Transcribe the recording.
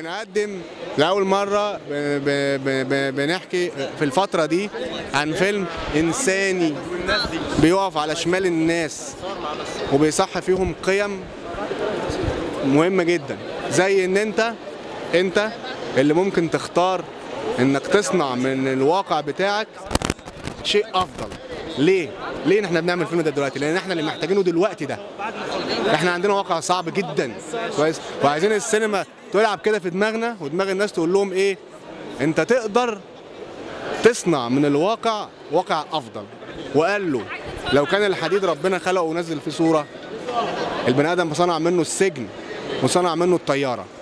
بنقدم لأول مرة ب- ب- ب- ب- بنحكي في الفترة دي عن فيلم إنساني بيقف على شمال الناس وبيصح فيهم قيم مهمة جدا زي إن أنت أنت اللي ممكن تختار إنك تصنع من الواقع بتاعك شيء أفضل ليه؟ ليه احنا بنعمل الفيلم ده دلوقتي؟ لأن احنا اللي محتاجينه دلوقتي ده احنا عندنا واقع صعب جدا كويس وعايزين السينما تلعب كده في دماغنا ودماغ الناس تقول لهم ايه انت تقدر تصنع من الواقع واقع افضل وقال له لو كان الحديد ربنا خلقه ونزل فيه صوره البني ادم صنع منه السجن وصنع منه الطياره